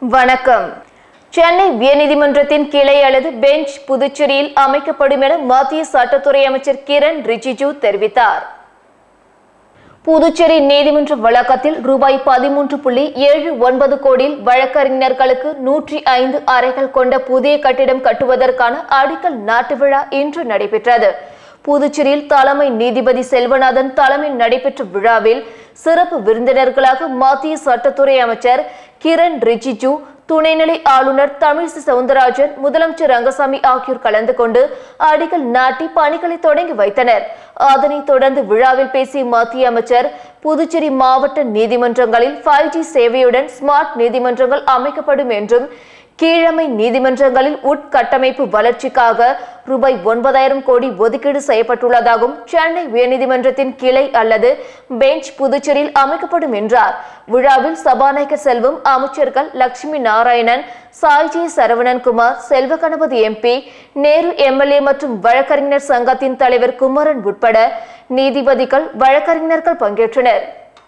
வணக்கம் சென்னை உயர்நீதிமன்றத்தின் கிளை அல்லது பெஞ்ச் புதுச்சேரியில் அமைக்கப்படும் என மத்திய சட்டத்துறை அமைச்சர் கிரண் ரிஜிஜு தெரிவித்தார் புதுச்சேரி நீதிமன்ற வளாகத்தில் ரூபாய் பதிமூன்று புள்ளி ஏழு ஒன்பது கோடியில் வழக்கறிஞர்களுக்கு நூற்றி ஐந்து அறைகள் கொண்ட புதிய கட்டிடம் கட்டுவதற்கான அடிக்கல் நாட்டு விழா இன்று நடைபெற்றது புதுச்சேரியில் தலைமை நீதிபதி செல்வநாதன் தலைமையில் நடைபெற்ற விழாவில் சிறப்பு விருந்தினர்களாக மத்திய சட்டத்துறை அமைச்சர் கிரண் ரிஜிஜு துணைநிலை ஆளுநர் தமிழிசை சவுந்தரராஜன் முதலமைச்சர் ரங்கசாமி ஆகியோர் கலந்து கொண்டு அடிக்கல் நாட்டி பணிகளை தொடங்கி வைத்தனர் அதனைத் தொடர்ந்து விழாவில் பேசிய மத்திய அமைச்சர் புதுச்சேரி மாவட்ட நீதிமன்றங்களில் ஃபைவ் ஜி சேவையுடன் ஸ்மார்ட் நீதிமன்றங்கள் அமைக்கப்படும் என்றும் கீழமை நீதிமன்றங்களில் உட்கட்டமைப்பு வளர்ச்சிக்காக ரூபாய் ஒன்பதாயிரம் கோடி ஒதுக்கீடு செய்யப்பட்டுள்ளதாகவும் சென்னை உயர்நீதிமன்றத்தின் கிளை அல்லது பெஞ்ச் புதுச்சேரியில் அமைக்கப்படும் என்றார் விழாவில் சபாநாயகர் செல்வம் அமைச்சர்கள் லட்சுமி நாராயணன் சாய்ஜி சரவணன் குமார் செல்வ கணபதி எம்பி நேரு எம்எல்ஏ மற்றும் வழக்கறிஞர் சங்கத்தின் தலைவர் குமரன் உட்பட நீதிபதிகள் வழக்கறிஞர்கள் பங்கேற்றனர்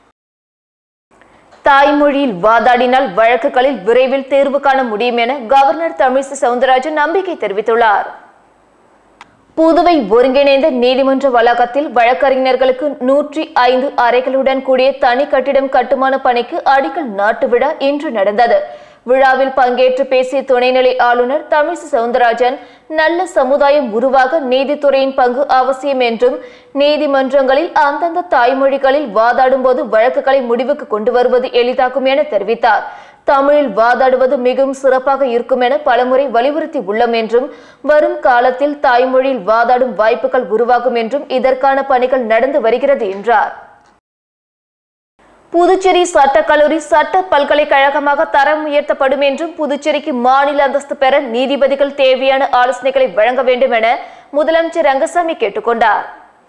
தாய்மொழியில் வாதாடினால் வழக்குகளில் விரைவில் தேர்வு காண முடியும் என கவர்னர் தமிழிசை சவுந்தரராஜன் நம்பிக்கை தெரிவித்துள்ளார் புதுவை ஒருங்கிணைந்த நீதிமன்ற வளாகத்தில் வழக்கறிஞர்களுக்கு நூற்றி ஐந்து அறைகளுடன் கூடிய தனி கட்டிடம் கட்டுமான பணிக்கு அடிக்கல் நாட்டு விழா இன்று நடந்தது விழாவில் பங்கேற்று பேசிய துணைநிலை ஆளுநர் தமிழிசை சவுந்தரராஜன் நல்ல சமுதாயம் உருவாக நீதித்துறையின் பங்கு அவசியம் என்றும் நீதிமன்றங்களில் அந்தந்த தாய்மொழிகளில் வாதாடும் போது வழக்குகளை முடிவுக்கு கொண்டு வருவது எளிதாக்கும் என தெரிவித்தார் தமிழில் வாதாடுவது மிகவும் சிறப்பாக இருக்கும் என பலமுறை வலியுறுத்தி உள்ளோம் என்றும் வரும் காலத்தில் தாய்மொழியில் வாதாடும் வாய்ப்புகள் உருவாகும் என்றும் இதற்கான பணிகள் நடந்து வருகிறது என்றார் புதுச்சேரி சட்டக்கல்லூரி சட்ட பல்கலைக்கழகமாக தரம் உயர்த்தப்படும் என்றும் புதுச்சேரிக்கு மாநில அந்தஸ்து பெற நீதிபதிகள் தேவையான ஆலோசனைகளை வழங்க வேண்டும் என முதலமைச்சர் ரங்கசாமி கேட்டுக்கொண்டார்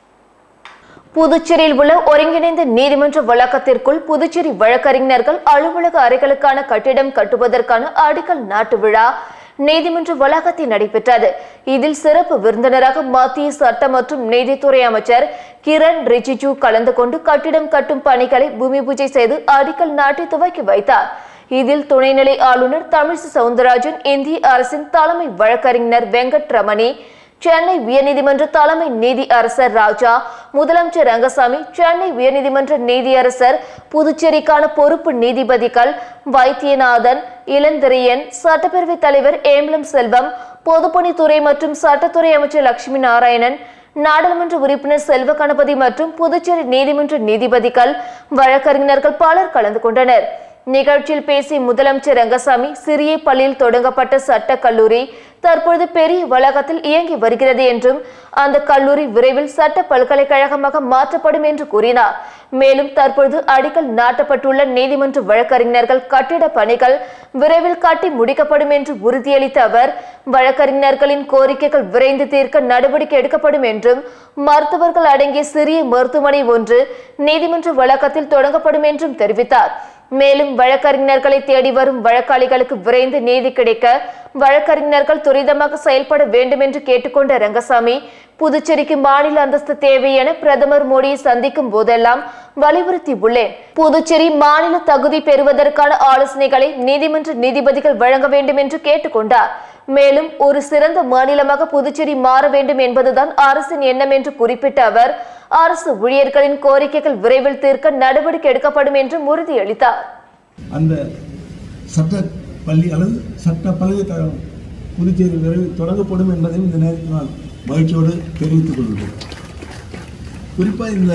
புதுச்சேரியில் உள்ள ஒருங்கிணைந்த நீதிமன்ற வளாகத்திற்குள் புதுச்சேரி வழக்கறிஞர்கள் அலுவலக அறைகளுக்கான கட்டிடம் கட்டுவதற்கான அடிக்கல் நாட்டு விழா நீதிமன்ற வளாகத்தில் நடைபெற்றது இதில் சிறப்பு விருந்தினராக மத்திய சட்ட மற்றும் நீதித்துறை அமைச்சர் கிரண் ரிஜிஜு கலந்து கொண்டு கட்டிடம் கட்டும் பணிகளை பூமி பூஜை செய்து அடிக்கல் நாட்டி துவக்கி வைத்தார் இதில் துணைநிலை ஆளுநர் தமிழிசை சவுந்தரராஜன் இந்திய அரசின் தலைமை வழக்கறிஞர் வெங்கட் ரமணி சென்னை உயர்நீதிமன்ற தலைமை நீதி அரசர் ராஜா முதலமைச்சர் ரங்கசாமி சென்னை உயர்நீதிமன்ற நீதியரசர் புதுச்சேரிக்கான பொறுப்பு நீதிபதிகள் வைத்தியநாதன் இளந்திரையன் சட்டப்பேரவை தலைவர் ஏம்பலம் செல்வம் பொதுப்பணித்துறை மற்றும் சட்டத்துறை அமைச்சர் லட்சுமி நாராயணன் நாடாளுமன்ற உறுப்பினர் செல்வ கணபதி மற்றும் புதுச்சேரி நீதிமன்ற நீதிபதிகள் வழக்கறிஞர்கள் பலர் கலந்து கொண்டனர் நிகழ்ச்சியில் பேசிய முதலமைச்சர் ரங்கசாமி சிறிய பள்ளியில் தொடங்கப்பட்ட சட்ட கல்லூரி தற்பொழுது பெரிய வளாகத்தில் இயங்கி வருகிறது என்றும் அந்த கல்லூரி விரைவில் சட்ட பல்கலைக்கழகமாக மாற்றப்படும் என்று கூறினார் மேலும் தற்பொழுது அடிக்கல் நாட்டப்பட்டுள்ள நீதிமன்ற வழக்கறிஞர்கள் கட்டிட பணிகள் விரைவில் கட்டி முடிக்கப்படும் என்று உறுதியளித்த அவர் வழக்கறிஞர்களின் கோரிக்கைகள் விரைந்து தீர்க்க நடவடிக்கை எடுக்கப்படும் என்றும் மருத்துவர்கள் அடங்கிய சிறிய மருத்துவமனை ஒன்று நீதிமன்ற வளாகத்தில் தொடங்கப்படும் என்றும் தெரிவித்தார் மேலும் வழக்கறிஞர்களை தேடி வரும் வழக்காளிகளுக்கு விரைந்து நீதி கிடைக்க வழக்கறிஞர்கள் துரிதமாக செயல்பட வேண்டும் என்று கேட்டுக்கொண்ட ரங்கசாமி புதுச்சேரிக்கு மாநில அந்தஸ்து தேவை என பிரதமர் மோடியை சந்திக்கும் போதெல்லாம் வலியுறுத்தி உள்ளேன் புதுச்சேரி மாநில தகுதி பெறுவதற்கான ஆலோசனைகளை நீதிமன்ற நீதிபதிகள் வழங்க வேண்டும் என்று கேட்டுக்கொண்டார் மேலும் ஒரு சிறந்த மாநிலமாக புதுச்சேரி மாற வேண்டும் என்பதுதான் அரசின் எண்ணம் என்று குறிப்பிட்ட அவர் அரசு ஊழியர்களின் கோரிக்கைகள் விரைவில் தீர்க்க நடவடிக்கை எடுக்கப்படும் என்றும் உறுதியளித்தார் அந்த சட்ட பள்ளி அல்லது சட்ட பல்கலைக்கழகம் புதுச்சேரி விரைவில் தொடங்கப்படும் என்பதையும் இந்த நேரத்தில் நான் மகிழ்ச்சியோடு தெரிவித்துக் கொள்கிறேன் குறிப்பாக இந்த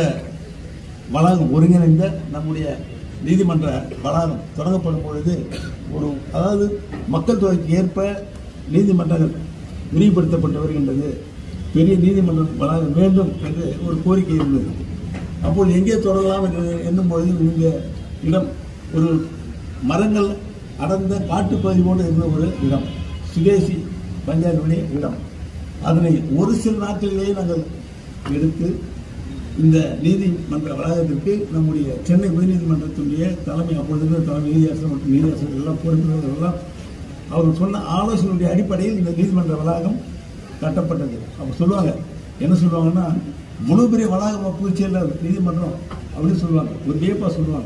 வளாகம் ஒருங்கிணைந்த நம்முடைய நீதிமன்ற வளாகம் தொடங்கப்படும் பொழுது ஒரு அதாவது மக்கள் தொகைக்கு ஏற்ப நீதிமன்றங்கள் விரிவுபடுத்தப்பட்டு வருகின்றது பெரிய நீதிமன்ற வளாகம் வேண்டும் என்று ஒரு கோரிக்கை இருந்தது அப்போது எங்கே தொடங்கலாம் என்று எண்ணும் பொழுது இந்த இடம் ஒரு மரங்கள் அடர்ந்த காட்டுப்பகுதி போன்று இருந்த ஒரு இடம் சுதேசி பஞ்சாயத்துடைய இடம் அதனை ஒரு சில நாட்களிலேயே நாங்கள் எடுத்து இந்த நீதிமன்ற வளாகத்திற்கு நம்முடைய சென்னை உயர்நீதிமன்றத்தினுடைய தலைமை அப்பொழுது இருந்த தலைமை நீதியரசர் மற்றும் நீதியரசர்கள் எல்லாம் பொறுப்பினர்கள் எல்லாம் அவர் சொன்ன ஆலோசனையுடைய அடிப்படையில் இந்த நீதிமன்ற வளாகம் கட்டப்பட்டது அவங்க சொல்லுவாங்க என்ன சொல்லுவாங்கன்னா முழு பெரிய வளாகம் புதுச்சேரியில் நீதிமன்றம் அப்படின்னு சொல்லுவாங்க ஒரு வியப்பாக சொல்லுவாங்க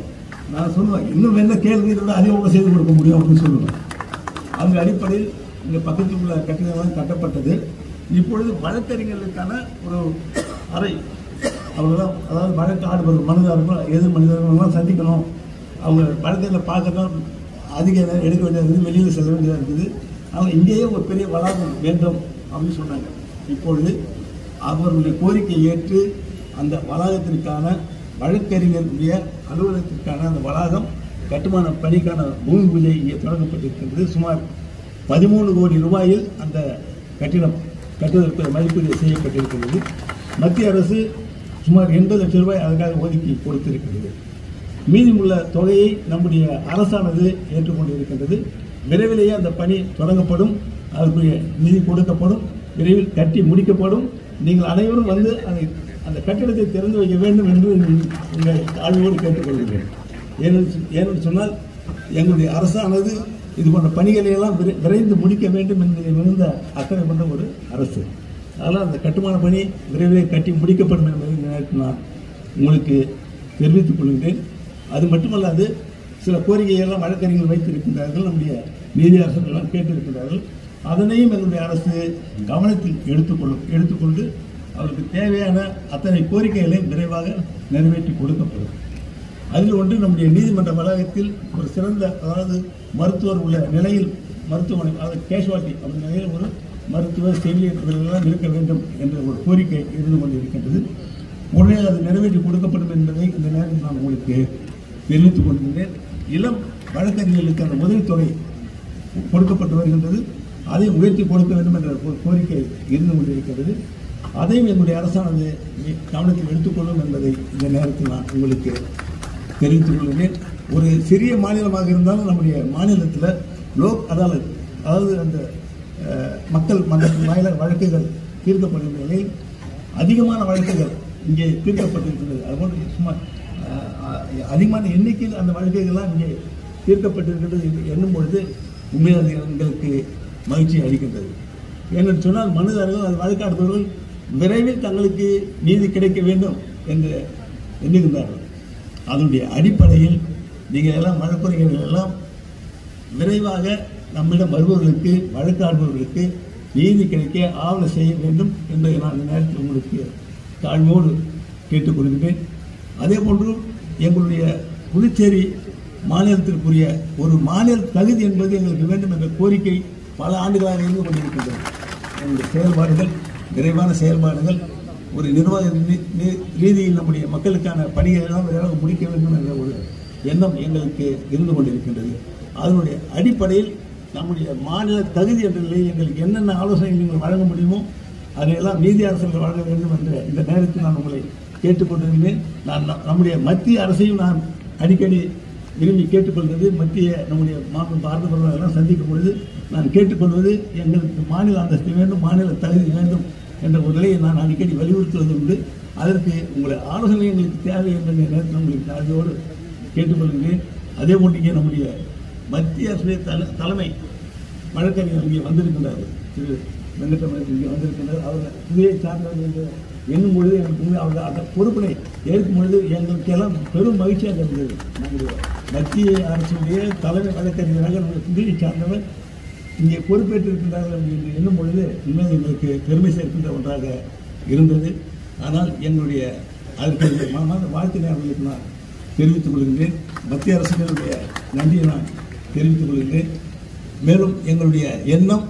நான் சொல்லுவேன் இன்னும் என்ன கேள்வி இதை விட அதிகமாக செய்து கொடுக்க முடியும் அப்படின்னு சொல்லுவேன் அந்த அடிப்படையில் இங்கே பக்கத்தில் உள்ள கட்டிடங்கள் கட்டப்பட்டது இப்பொழுது வழக்கறிஞர்களுக்கான ஒரு அறை அவங்களாம் அதாவது வழக்கு ஆடுபவர்கள் மனிதர்கள் எதிர் மனிதர்கள்லாம் சந்திக்கணும் அவங்க வழக்கில் பார்க்கணும் அதிக நேரம் எடுக்க வேண்டியது இருக்குது வெளியில் செல்ல வேண்டியதாக இருக்குது அவங்க இங்கேயே ஒரு பெரிய வளாகம் வேண்டும் அப்படின்னு சொன்னாங்க இப்பொழுது அவர்களுடைய கோரிக்கையை ஏற்று அந்த வளாகத்திற்கான வழக்கறிஞருடைய அலுவலகத்திற்கான அந்த வளாகம் கட்டுமான பணிக்கான பூமி பூஜை இங்கே தொடங்கப்பட்டிருக்கின்றது சுமார் பதிமூணு கோடி ரூபாயில் அந்த கட்டிடம் கட்டுவதற்கு மதிப்பீடு செய்யப்பட்டிருக்கிறது மத்திய அரசு சுமார் எண்பது லட்சம் ரூபாய் அதற்காக ஒதுக்கி கொடுத்திருக்கிறது மீதமுள்ள தொகையை நம்முடைய அரசானது ஏற்றுக்கொண்டு இருக்கின்றது விரைவிலேயே அந்த பணி தொடங்கப்படும் அதற்குரிய நிதி கொடுக்கப்படும் விரைவில் கட்டி முடிக்கப்படும் நீங்கள் அனைவரும் வந்து அதை அந்த கட்டிடத்தை திறந்து வைக்க வேண்டும் என்று உங்கள் ஆழ்வோடு கேட்டுக்கொள்கிறேன் ஏனென்று ஏனென்று சொன்னால் எங்களுடைய அரசானது இது போன்ற பணிகளை எல்லாம் விரை- விரைந்து முடிக்க வேண்டும் என்பதை மிகுந்த அக்கறை கொண்ட ஒரு அரசு அதனால் அந்த கட்டுமான பணி விரைவில் கட்டி முடிக்கப்படும் என்பதை இந்த நேரத்தில் நான் உங்களுக்கு தெரிவித்துக் கொள்கிறேன் அது மட்டுமல்லாது சில கோரிக்கையெல்லாம் வழக்கறிஞர்கள் வைத்திருக்கின்றார்கள் நம்முடைய நீதியரசர்கள் எல்லாம் கேட்டிருக்கின்றார்கள் அதனையும் எங்களுடைய அரசு கவனத்தில் எடுத்துக்கொள்ளும் எடுத்துக்கொண்டு அவருக்கு தேவையான அத்தனை கோரிக்கைகளையும் விரைவாக நிறைவேற்றி கொடுக்கப்படும் அதில் ஒன்று நம்முடைய நீதிமன்ற வளாகத்தில் ஒரு சிறந்த அதாவது மருத்துவர் உள்ள நிலையில் மருத்துவமனை அதாவது கேஷுவாலிட்டி அந்த நிலையில் ஒரு மருத்துவர் செவிலியர் இவர்களெல்லாம் இருக்க வேண்டும் என்ற ஒரு கோரிக்கை இருந்து கொண்டிருக்கின்றது உடனே அது நிறைவேற்றி கொடுக்கப்படும் என்பதை இந்த நேரத்தில் நான் உங்களுக்கு தெரிவித்துக் கொள்கின்றேன் இளம் வழக்கறிஞர்களுக்கு அந்த உதவித்தொகை கொடுக்கப்பட்டு வருகின்றது அதை உயர்த்தி கொடுக்க வேண்டும் என்ற ஒரு கோரிக்கை இருந்து கொண்டிருக்கிறது அதையும் எங்களுடைய அரசானது மி- கவனத்தில் எடுத்துக்கொள்ளும் என்பதை இந்த நேரத்தில் நான் உங்களுக்கு தெரிவித்துக் கொள்கிறேன் ஒரு சிறிய மாநிலமாக இருந்தாலும் நம்முடைய மாநிலத்தில் லோக் அதாலத் அதாவது அந்த அஹ், மக்கள் மன்றத்தின் வாயிலாக வழக்குகள் தீர்க்கப்படுகின்ற நிலையில் அதிகமான வழக்குகள் இங்கே தீர்க்கப்பட்டிருக்கிறது அதுபோன்று சுமார் அஹ், அஹ், அதிகமான எண்ணிக்கையில் அந்த வழக்குகள்லாம் இங்கே தீர்க்கப்பட்டிருக்கிறது என்று எண்ணும் பொழுது உண்மையாக அது எங்களுக்கு மகிழ்ச்சி அளிக்கின்றது ஏனென்று சொன்னால் மனுதாரர்கள் அது வழக்காடுபவர்கள் விரைவில் தங்களுக்கு நீதி கிடைக்க வேண்டும் என்று எண்ணுகின்றார்கள் அதனுடைய அடிப்படையில் நீங்கள் எல்லாம் வழக்கறிஞர்கள் எல்லாம் விரைவாக நம்மிடம் வருபவர்களுக்கு வழக்காடுபவர்களுக்கு நீதி கிடைக்க ஆவண செய்ய வேண்டும் என்பதை நான் இந்த நேரத்தில் உங்களுக்கு தாழ்வோடு கேட்டுக்கொள்கிறேன் அதே போன்று எங்களுடைய புதுச்சேரி மாநிலத்திற்குரிய ஒரு மாநில தகுதி என்பது எங்களுக்கு வேண்டும் என்ற கோரிக்கை பல ஆண்டுகளாக இருந்து கொண்டிருக்கின்றது எங்களுடைய செயல்பாடுகள் விரைவான செயல்பாடுகள் ஒரு நிர்வாக நீ- நீ- ரீதியில் நம்முடைய மக்களுக்கான பணிகளை எல்லாம் விரைவாக முடிக்க வேண்டும் என்ற ஒரு எண்ணம் எங்களுக்கு இருந்து கொண்டிருக்கின்றது அதனுடைய அடிப்படையில் நம்முடைய மாநில தகுதி என்ற நிலையில் எங்களுக்கு என்னென்ன ஆலோசனை நீங்கள் வழங்க முடியுமோ அதையெல்லாம் நீதி அரசர்கள் வழங்க வேண்டும் என்ற இந்த நேரத்தில் நான் உங்களை கேட்டுக்கொண்டிருந்தேன் நான் ந- நம்முடைய மத்திய அரசையும் நான் அடிக்கடி விரும்பி கேட்டுக்கொள்வது மத்திய நம்முடைய மாநில பாரத பிரதமரெல்லாம் சந்திக்கும் பொழுது நான் கேட்டுக்கொள்வது எங்களுக்கு மாநில அந்தஸ்து வேண்டும் மாநில தகுதி வேண்டும் என்ற ஒரு நிலையை நான் அடிக்கடி வலியுறுத்துவது உண்டு அதற்கு உங்களுடைய ஆலோசனை எங்களுக்கு தேவை என்ற நேரத்தில் உங்களுக்கு தாழ்வோடு கேட்டுக்கொள்கிறேன் அதே போன்று இங்கே நம்முடைய மத்திய அரசுடைய தல தலைமை வழக்கறிஞர் இங்கே வந்திருக்கின்றார்கள் திரு வெங்கடரமணன் இங்கே வந்திருக்கின்றார் அவர் புதியை சார்ந்தவர்கள் என்று எண்ணும் பொழுது எனக்கு உண்மை அவர்கள் அந்த பொறுப்பினை ஏற்கும் பொழுது எங்களுக்கு எல்லாம் பெரும் மகிழ்ச்சியாக இருந்தது நம்முடைய மத்திய அரசுடைய தலைமை வழக்கறிஞராக நம்முடைய புதியை சார்ந்தவர் இங்கே பொறுப்பேற்றிருக்கின்றார்கள் என்று எண்ணும் பொழுது இன்னும் எங்களுக்கு பெருமை சேர்க்கின்ற ஒன்றாக இருந்தது ஆனால் எங்களுடைய அதற்கு மனமார்ந்த வாழ்த்தினை அவர்களுக்கு நான் தெரிவித்துக் கொள்கின்றேன் மத்திய அரசினுடைய நன்றியை நான் தெரிவித்துக் கொள்கின்றேன் மேலும் எங்களுடைய எண்ணம்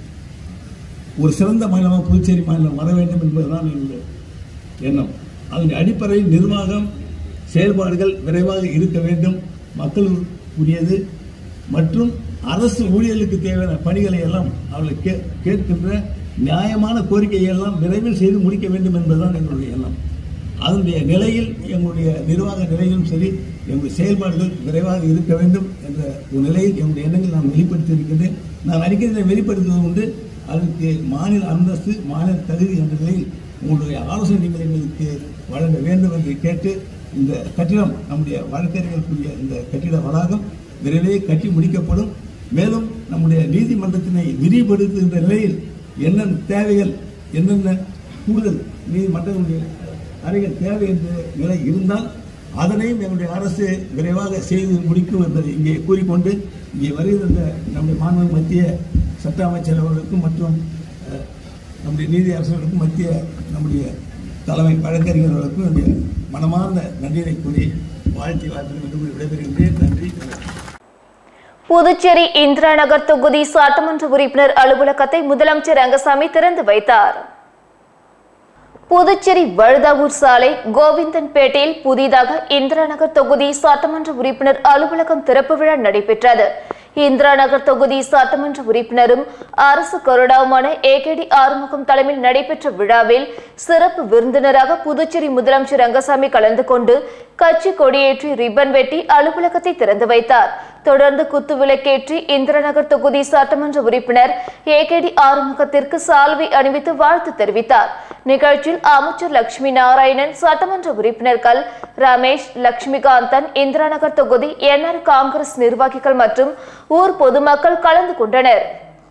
ஒரு சிறந்த மாநிலமாக புதுச்சேரி மாநிலம் வர வேண்டும் என்பதுதான் எங்களுடைய எண்ணம் அதனுடைய அடிப்படையில் நிர்வாகம் செயல்பாடுகள் விரைவாக இருக்க வேண்டும் மக்களுக்குரியது மற்றும் அரசு ஊழியர்களுக்கு தேவையான பணிகளை எல்லாம் அவர்கள் கே கேட்கின்ற நியாயமான கோரிக்கையை எல்லாம் விரைவில் செய்து முடிக்க வேண்டும் என்பதுதான் எங்களுடைய எண்ணம் அதனுடைய நிலையில் எங்களுடைய நிர்வாக நிலையிலும் சரி எங்களுடைய செயல்பாடுகள் விரைவாக இருக்க வேண்டும் என்ற ஒரு நிலையில் எங்களுடைய எண்ணங்கள் நான் வெளிப்படுத்தி இருக்கின்றேன் நான் அடிக்கடி இதை வெளிப்படுத்துவது உண்டு அதற்கு மாநில அந்தஸ்து மாநில தகுதி என்ற நிலையில் உங்களுடைய ஆலோசனை நீங்கள் எங்களுக்கு வழங்க வேண்டும் என்று கேட்டு இந்த கட்டிடம் நம்முடைய வழக்கறிஞர்களுக்குரிய இந்த கட்டிட வளாகம் விரைவில் கட்டி முடிக்கப்படும் மேலும் நம்முடைய நீதிமன்றத்தினை விரிவுபடுத்துகின்ற நிலையில் என்னென்ன தேவைகள் என்னென்ன கூடுதல் நீதிமன்றங்களுடைய அறைகள் தேவை என்ற நிலை இருந்தால் அதனையும் எங்களுடைய அரசு விரைவாக செய்து முடிக்கும் என்பதை இங்கே கூறிக்கொண்டு இங்கே வருகின்ற நம்முடைய மாண்பு மத்திய சட்ட அமைச்சர் அவர்களுக்கும் மற்றும் அஹ், நம்முடைய நீதி அரசர்களுக்கும் மத்திய நம்முடைய தலைமை வழக்கறிஞர்களுக்கும் என்னுடைய மனமார்ந்த நன்றியை கூறி வாழ்த்தி வாழ்த்து என்று கூறி விடைபெறுகின்றேன் நன்றி வணக்கம். புதுச்சேரி இந்திரா நகர் தொகுதி சட்டமன்ற உறுப்பினர் அலுவலகத்தை முதலமைச்சர் ரங்கசாமி திறந்து வைத்தார் புதுச்சேரி வழுதாவூர் சாலை கோவிந்தன்பேட்டையில் புதிதாக இந்திரா நகர் தொகுதி சட்டமன்ற உறுப்பினர் அலுவலகம் திறப்பு விழா நடைபெற்றது இந்திரா நகர் தொகுதி சட்டமன்ற உறுப்பினரும் அரசு கொறடாவுமான ஏகேடி ஆறுமுகம் தலைமையில் நடைபெற்ற விழாவில் சிறப்பு விருந்தினராக புதுச்சேரி முதலமைச்சர் ரங்கசாமி கலந்து கொண்டு கட்சி கொடியேற்றி ரிப்பன் வெட்டி அலுவலகத்தை திறந்து வைத்தார் தொடர்ந்து குத்து விளக்கேற்றி இந்திரநகர் தொகுதி சட்டமன்ற உறுப்பினர் ஏகேடி ஆறுமுகத்திற்கு சால்வை அணிவித்து வாழ்த்து தெரிவித்தார் நிகழ்ச்சியில் அமைச்சர் லட்சுமி நாராயணன் சட்டமன்ற உறுப்பினர்கள் ரமேஷ் லட்சுமிகாந்தன் இந்திராநகர் தொகுதி என்ஆர் காங்கிரஸ் நிர்வாகிகள் மற்றும் ஊர் பொதுமக்கள் கலந்து கொண்டனர்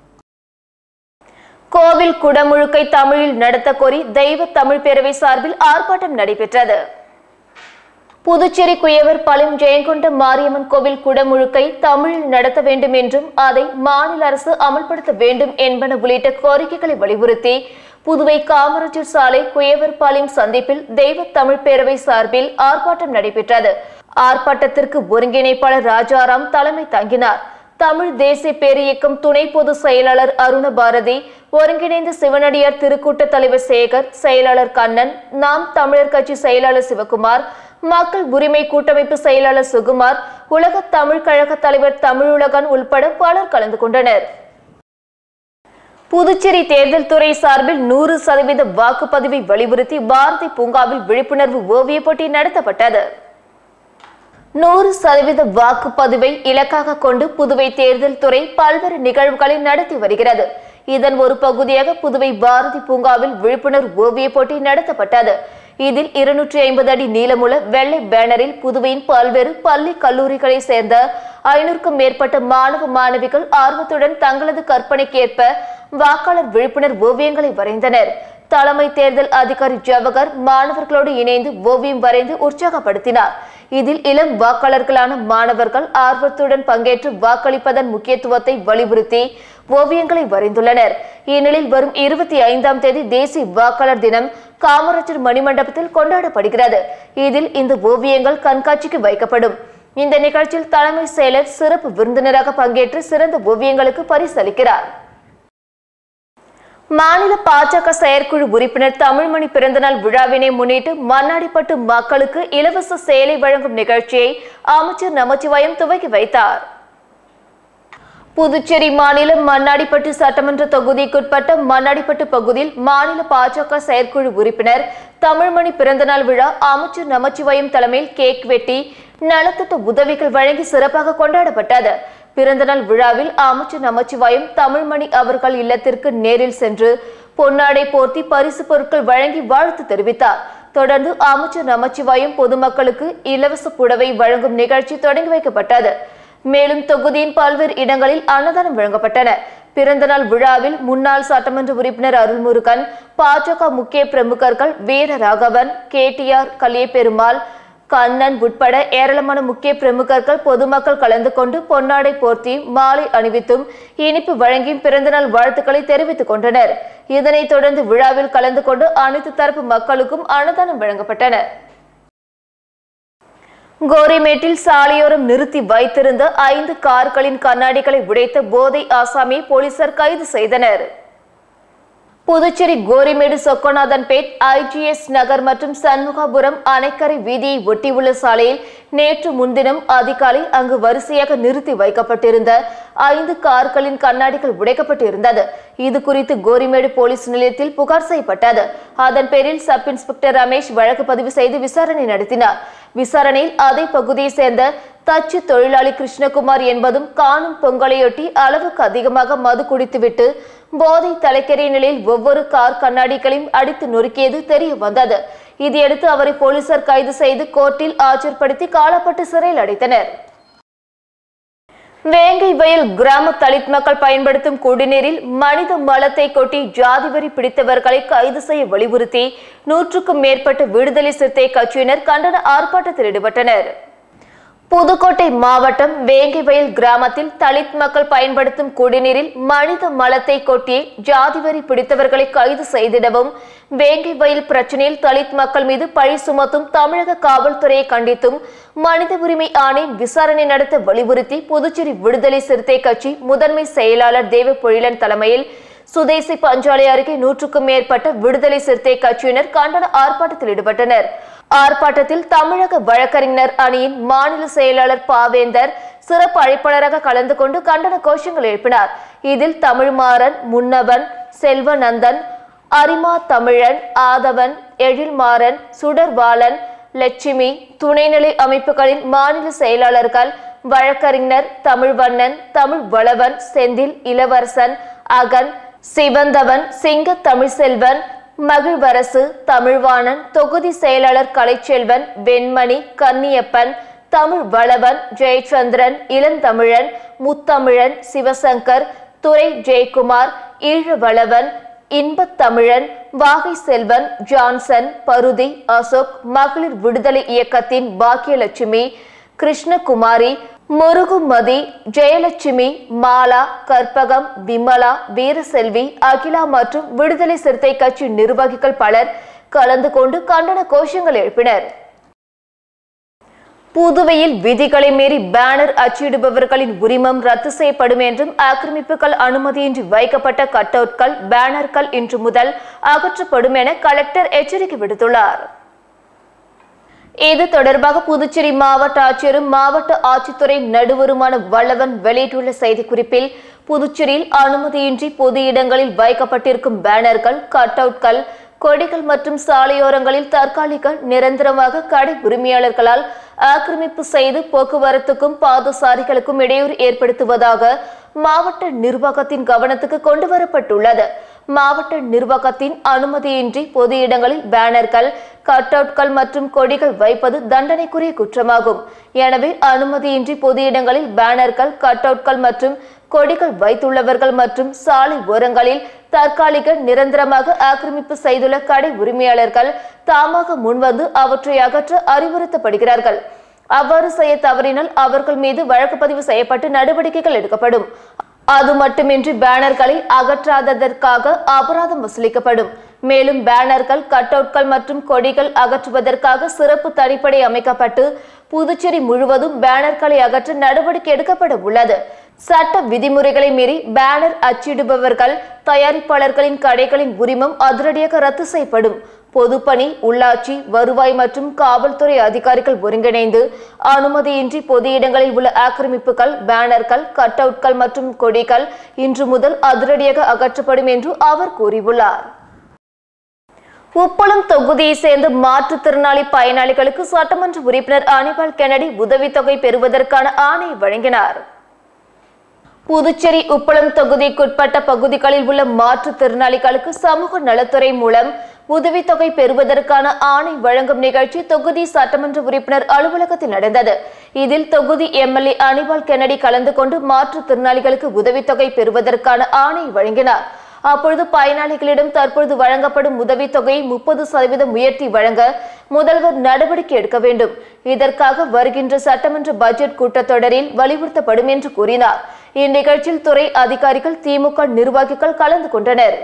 கோவில் குடமுழுக்கை தமிழில் நடத்த கோரி தெய்வ தமிழ் பேரவை சார்பில் ஆர்ப்பாட்டம் நடைபெற்றது புதுச்சேரி குயவர் பாளையம் ஜெயங்கொண்ட மாரியம்மன் கோவில் குடமுழுக்கை தமிழில் நடத்த வேண்டும் என்றும் அதை மாநில அரசு அமல்படுத்த வேண்டும் என்பன உள்ளிட்ட கோரிக்கைகளை வலியுறுத்தி புதுவை காமராஜர் சாலை குயவர் பாளையம் சந்திப்பில் தெய்வ தமிழ் பேரவை சார்பில் ஆர்ப்பாட்டம் நடைபெற்றது ஆர்ப்பாட்டத்திற்கு ஒருங்கிணைப்பாளர் ராஜாராம் தலைமை தாங்கினார் தமிழ் தேசிய பேரியக்கம் துணை பொதுச் செயலாளர் அருண பாரதி ஒருங்கிணைந்த சிவனடியார் திருக்கூட்ட தலைவர் சேகர் செயலாளர் கண்ணன் நாம் தமிழர் கட்சி செயலாளர் சிவகுமார் மக்கள் உரிமை கூட்டமைப்பு செயலாளர் சுகுமார் உலக தமிழ் கழக தலைவர் தமிழுலகன் உள்பட பலர் கலந்து கொண்டனர் புதுச்சேரி தேர்தல் துறை சார்பில் நூறு சதவீத வாக்குப்பதிவை வலியுறுத்தி பாரதி பூங்காவில் விழிப்புணர்வு ஓவியப் போட்டி நடத்தப்பட்டது நூறு சதவீத வாக்குப்பதிவை இலக்காக கொண்டு புதுவை தேர்தல் துறை பல்வேறு நிகழ்வுகளை நடத்தி வருகிறது இதன் ஒரு பகுதியாக புதுவை பாரதி பூங்காவில் விழிப்புணர்வு ஓவியப் போட்டி நடத்தப்பட்டது இதில் இருநூற்றி ஐம்பது அடி நீளமுள்ள வெள்ளை பேனரில் புதுவையின் பல்வேறு பள்ளி கல்லூரிகளை சேர்ந்த ஐநூறுக்கும் மேற்பட்ட மாணவ மாணவிகள் ஆர்வத்துடன் தங்களது கற்பனைக்கேற்ப வாக்காளர் விழிப்புணர்வு ஓவியங்களை வரைந்தனர் தலைமை தேர்தல் அதிகாரி ஜவஹர் மாணவர்களோடு இணைந்து ஓவியம் வரைந்து உற்சாகப்படுத்தினார் இதில் இளம் வாக்காளர்களான மாணவர்கள் ஆர்வத்துடன் பங்கேற்று வாக்களிப்பதன் முக்கியத்துவத்தை வலியுறுத்தி ஓவியங்களை வரைந்துள்ளனர் இந்நிலையில் வரும் இருபத்தி ஐந்தாம் தேதி தேசிய வாக்காளர் தினம் காமராஜர் மணிமண்டபத்தில் கொண்டாடப்படுகிறது இதில் இந்த ஓவியங்கள் கண்காட்சிக்கு வைக்கப்படும் இந்த நிகழ்ச்சியில் தலைமை செயலர் சிறப்பு விருந்தினராக பங்கேற்று சிறந்த ஓவியங்களுக்கு பரிசளிக்கிறார் மாநில பாஜக செயற்குழு உறுப்பினர் தமிழ்மணி பிறந்தநாள் விழாவினை முன்னிட்டு மண்ணாடிப்பட்டு மக்களுக்கு இலவச சேலை வழங்கும் நிகழ்ச்சியை அமைச்சர் நமச்சிவாயம் துவக்கி வைத்தார் புதுச்சேரி மாநிலம் மண்ணாடிப்பட்டு சட்டமன்ற தொகுதிக்குட்பட்ட மண்ணாடிப்பட்டு பகுதியில் மாநில பாஜக செயற்குழு உறுப்பினர் தமிழ்மணி பிறந்தநாள் விழா அமைச்சர் நமச்சிவாயம் தலைமையில் கேக் வெட்டி நலத்திட்ட உதவிகள் வழங்கி சிறப்பாக கொண்டாடப்பட்டது பிறந்தநாள் விழாவில் அமைச்சர் நமச்சிவாயம் தமிழ்மணி அவர்கள் இல்லத்திற்கு நேரில் சென்று பொன்னாடை போர்த்தி பரிசு பொருட்கள் வழங்கி வாழ்த்து தெரிவித்தார் தொடர்ந்து அமைச்சர் நமச்சிவாயம் பொதுமக்களுக்கு இலவச புடவை வழங்கும் நிகழ்ச்சி தொடங்கி வைக்கப்பட்டது மேலும் தொகுதியின் பல்வேறு இடங்களில் அன்னதானம் வழங்கப்பட்டன பிறந்தநாள் விழாவில் முன்னாள் சட்டமன்ற உறுப்பினர் அருள்முருகன் பாஜக முக்கிய பிரமுகர்கள் வீரராகவன் கேடிஆர் கலியபெருமாள் கண்ணன் உட்பட ஏராளமான முக்கிய பிரமுகர்கள் பொதுமக்கள் கலந்து கொண்டு பொன்னாடை போர்த்தி மாலை அணிவித்தும் இனிப்பு வழங்கியும் பிறந்தநாள் வாழ்த்துக்களை தெரிவித்துக் கொண்டனர் இதனைத் தொடர்ந்து விழாவில் கலந்து கொண்டு அனைத்து தரப்பு மக்களுக்கும் அன்னதானம் வழங்கப்பட்டன கோரிமேட்டில் சாலையோரம் நிறுத்தி வைத்திருந்த ஐந்து கார்களின் கண்ணாடிகளை உடைத்த போதை ஆசாமியை போலீசார் கைது செய்தனர் புதுச்சேரி கோரிமேடு சொக்கநாதன்பேட் ஐஜிஎஸ் நகர் மற்றும் சண்முகாபுரம் அணைக்கரை வீதியை ஒட்டியுள்ள சாலையில் நேற்று முன்தினம் அதிகாலை அங்கு வரிசையாக நிறுத்தி வைக்கப்பட்டிருந்த ஐந்து கார்களின் கண்ணாடிகள் உடைக்கப்பட்டிருந்தது இது குறித்து கோரிமேடு போலீஸ் நிலையத்தில் புகார் செய்யப்பட்டது அதன் பேரில் சப் இன்ஸ்பெக்டர் ரமேஷ் வழக்கு பதிவு செய்து விசாரணை நடத்தினார் விசாரணையில் அதே பகுதியை சேர்ந்த தச்சு தொழிலாளி கிருஷ்ணகுமார் என்பதும் காணும் பொங்கலையொட்டி அளவுக்கு அதிகமாக மது குடித்துவிட்டு போதை தலைக்கறிய நிலையில் ஒவ்வொரு கார் கண்ணாடிகளையும் அடித்து நொறுக்கியது தெரிய வந்தது இதையடுத்து அவரை போலீசார் கைது செய்து கோர்ட்டில் ஆஜர்படுத்தி காலப்பட்டு சிறையில் அடைத்தனர் வேங்கை வயல் கிராம தலித் மக்கள் பயன்படுத்தும் குடிநீரில் மனித மலத்தை கொட்டி ஜாதி வரி பிடித்தவர்களை கைது செய்ய வலியுறுத்தி நூற்றுக்கும் மேற்பட்ட விடுதலை சிறுத்தை கட்சியினர் கண்டன ஆர்ப்பாட்டத்தில் ஈடுபட்டனர் புதுக்கோட்டை மாவட்டம் வேங்கிவயல் கிராமத்தில் தலித் மக்கள் பயன்படுத்தும் குடிநீரில் மனித மலத்தை கொட்டி ஜாதி வரி பிடித்தவர்களை கைது செய்திடவும் வேங்கிவயல் பிரச்சனையில் தலித் மக்கள் மீது பழி சுமத்தும் தமிழக காவல்துறையை கண்டித்தும் மனித உரிமை ஆணையம் விசாரணை நடத்த வலியுறுத்தி புதுச்சேரி விடுதலை சிறுத்தை கட்சி முதன்மை செயலாளர் தேவ பொழிலன் தலைமையில் சுதேசி பஞ்சாலை அருகே நூற்றுக்கும் மேற்பட்ட விடுதலை சிறுத்தை கட்சியினர் கண்டன ஆர்ப்பாட்டத்தில் ஈடுபட்டனர் ஆர்ப்பாட்டத்தில் தமிழக வழக்கறிஞர் அணியின் மாநில செயலாளர் பாவேந்தர் சிறப்பு அழைப்பாளராக கலந்து கொண்டு கண்டன கோஷங்கள் எழுப்பினார் இதில் தமிழ்மாறன் முன்னவன் செல்வநந்தன் அரிமா தமிழன் ஆதவன் எழில்மாறன் சுடர்பாலன் லட்சுமி துணைநிலை அமைப்புகளின் மாநில செயலாளர்கள் வழக்கறிஞர் தமிழ்வண்ணன் தமிழ் வளவன் செந்தில் இளவரசன் அகன் சிவந்தவன் சிங்க தமிழ்செல்வன் மகிழ்வரசு தமிழ்வாணன் தொகுதி செயலாளர் கலைச்செல்வன் வெண்மணி கன்னியப்பன் தமிழ் வளவன் ஜெயச்சந்திரன் இளந்தமிழன் முத்தமிழன் சிவசங்கர் துரை ஜெயக்குமார் ஈழவளவன் இன்பத் தமிழன் வாகை செல்வன் ஜான்சன் பருதி அசோக் மகளிர் விடுதலை இயக்கத்தின் பாக்கியலட்சுமி கிருஷ்ணகுமாரி முருகுமதி ஜெயலட்சுமி மாலா கற்பகம் விமலா வீரசெல்வி அகிலா மற்றும் விடுதலை சிறுத்தை கட்சி நிர்வாகிகள் பலர் கலந்து கொண்டு கண்டன கோஷங்கள் எழுப்பினர் புதுவையில் விதிகளை மீறி பேனர் அச்சிடுபவர்களின் உரிமம் ரத்து செய்யப்படும் என்றும் ஆக்கிரமிப்புகள் அனுமதியின்றி வைக்கப்பட்ட கட்டவுட்கள் பேனர்கள் இன்று முதல் அகற்றப்படும் என கலெக்டர் எச்சரிக்கை விடுத்துள்ளார் இது தொடர்பாக புதுச்சேரி மாவட்ட ஆட்சியரும் மாவட்ட ஆட்சித்துறை நடுவருமான வல்லவன் வெளியிட்டுள்ள செய்திக்குறிப்பில் புதுச்சேரியில் அனுமதியின்றி பொது இடங்களில் வைக்கப்பட்டிருக்கும் பேனர்கள் கட் அவுட்கள் கொடிகள் மற்றும் சாலையோரங்களில் தற்காலிக நிரந்தரமாக கடை உரிமையாளர்களால் ஆக்கிரமிப்பு செய்து போக்குவரத்துக்கும் பாதசாரிகளுக்கும் இடையூறு ஏற்படுத்துவதாக மாவட்ட நிர்வாகத்தின் கவனத்துக்கு கொண்டு வரப்பட்டுள்ளது மாவட்ட நிர்வாகத்தின் அனுமதியின்றி பொது இடங்களில் பேனர்கள் கட் அவுட்கள் மற்றும் கொடிகள் வைப்பது தண்டனைக்குரிய குற்றமாகும் எனவே அனுமதியின்றி பொது இடங்களில் பேனர்கள் கட் அவுட்கள் மற்றும் கொடிகள் வைத்துள்ளவர்கள் மற்றும் சாலை ஓரங்களில் தற்காலிக நிரந்தரமாக ஆக்கிரமிப்பு செய்துள்ள கடை உரிமையாளர்கள் தாமாக முன்வந்து அவற்றை அகற்ற அறிவுறுத்தப்படுகிறார்கள் அவ்வாறு செய்ய தவறினால் அவர்கள் மீது வழக்கு பதிவு செய்யப்பட்டு நடவடிக்கைகள் எடுக்கப்படும் அது மட்டுமின்றி பேனர்களை அகற்றாததற்காக அபராதம் வசூலிக்கப்படும் மேலும் பேனர்கள் கட் அவுட்கள் மற்றும் கொடிகள் அகற்றுவதற்காக சிறப்பு தனிப்படை அமைக்கப்பட்டு புதுச்சேரி முழுவதும் பேனர்களை அகற்ற நடவடிக்கை எடுக்கப்பட உள்ளது சட்ட விதிமுறைகளை மீறி பேனர் அச்சிடுபவர்கள் தயாரிப்பாளர்களின் கடைகளின் உரிமம் அதிரடியாக ரத்து செய்யப்படும் பொதுப்பணி உள்ளாட்சி வருவாய் மற்றும் காவல்துறை அதிகாரிகள் ஒருங்கிணைந்து அனுமதியின்றி பொது இடங்களில் உள்ள ஆக்கிரமிப்புகள் பேனர்கள் கட் அவுட்கள் மற்றும் கொடிகள் இன்று முதல் அதிரடியாக அகற்றப்படும் என்று அவர் கூறியுள்ளார் உப்பளம் தொகுதியை சேர்ந்த மாற்றுத்திறனாளி பயனாளிகளுக்கு சட்டமன்ற உறுப்பினர் அனிபால் கெனடி உதவித்தொகை பெறுவதற்கான ஆணை வழங்கினார் புதுச்சேரி உப்பளம் தொகுதிக்குட்பட்ட பகுதிகளில் உள்ள மாற்றுத்திறனாளிகளுக்கு சமூக நலத்துறை மூலம் உதவித்தொகை பெறுவதற்கான ஆணை வழங்கும் நிகழ்ச்சி தொகுதி சட்டமன்ற உறுப்பினர் அலுவலகத்தில் நடந்தது இதில் தொகுதி எம்எல்ஏ அனிபால் கென்னடி கலந்து கொண்டு மாற்றுத்திறனாளிகளுக்கு உதவித்தொகை பெறுவதற்கான ஆணை வழங்கினார் அப்பொழுது பயனாளிகளிடம் தற்பொழுது வழங்கப்படும் உதவித்தொகையை முப்பது சதவீதம் உயர்த்தி வழங்க முதல்வர் நடவடிக்கை எடுக்க வேண்டும் இதற்காக வருகின்ற சட்டமன்ற பட்ஜெட் கூட்டத்தொடரில் வலியுறுத்தப்படும் என்று கூறினார் இந்நிகழ்ச்சியில் துறை அதிகாரிகள் திமுக நிர்வாகிகள் கலந்து கொண்டனர்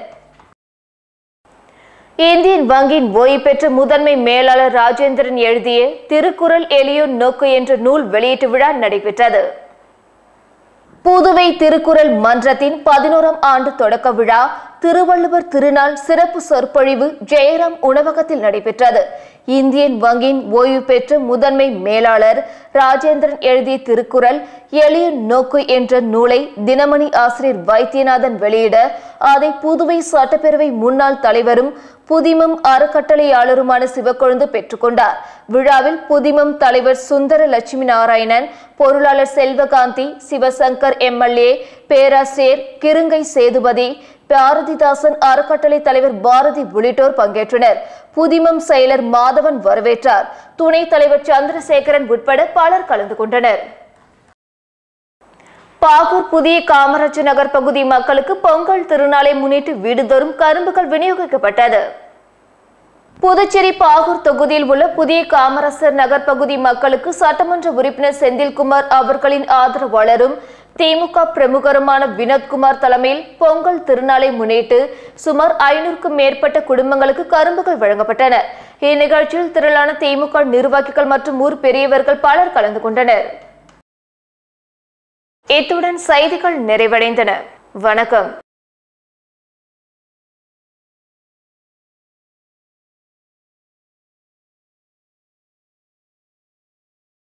இந்தியன் வங்கியின் ஓய்வு பெற்ற முதன்மை மேலாளர் ராஜேந்திரன் எழுதிய திருக்குறள் எளியோர் நோக்கு என்ற நூல் வெளியீட்டு விழா நடைபெற்றது புதுவை திருக்குறள் மன்றத்தின் பதினோராம் ஆண்டு தொடக்க விழா திருவள்ளுவர் திருநாள் சிறப்பு சொற்பொழிவு ஜெயராம் உணவகத்தில் நடைபெற்றது இந்தியன் வங்கியின் ஓய்வு பெற்ற முதன்மை மேலாளர் ராஜேந்திரன் எழுதிய திருக்குறள் எளிய நோக்கு என்ற நூலை தினமணி ஆசிரியர் வைத்தியநாதன் வெளியிட அதை புதுவை சட்டப்பேரவை முன்னாள் தலைவரும் புதிமம் அறக்கட்டளையாளருமான சிவக்கொழுந்து பெற்றுக்கொண்டார் விழாவில் புதிமம் தலைவர் சுந்தர லட்சுமி நாராயணன் பொருளாளர் செல்வகாந்தி சிவசங்கர் எம்எல்ஏ பேராசிரியர் கிருங்கை சேதுபதி பாரதிதாசன் அறக்கட்டளை தலைவர் பாரதி உள்ளிட்டோர் பங்கேற்றனர் புதிமம் செயலர் மாதவன் வரவேற்றார் துணைத் தலைவர் சந்திரசேகரன் உட்பட பலர் கலந்து கொண்டனர் பாகூர் புதிய காமராஜ் நகர் பகுதி மக்களுக்கு பொங்கல் திருநாளை முன்னிட்டு வீடுதோறும் கரும்புகள் விநியோகிக்கப்பட்டது புதுச்சேரி பாகூர் தொகுதியில் உள்ள புதிய காமராசர் நகர் பகுதி மக்களுக்கு சட்டமன்ற உறுப்பினர் செந்தில்குமார் அவர்களின் ஆதரவாளரும் திமுக பிரமுகருமான வினோத்குமார் தலைமையில் பொங்கல் திருநாளை முன்னிட்டு சுமார் ஐநூறுக்கும் மேற்பட்ட குடும்பங்களுக்கு கரும்புகள் வழங்கப்பட்டன இந்நிகழ்ச்சியில் திரளான திமுக நிர்வாகிகள் மற்றும் ஊர் பெரியவர்கள் பலர் கலந்து கொண்டனர் இத்துடன் செய்திகள் நிறைவடைந்தன வணக்கம்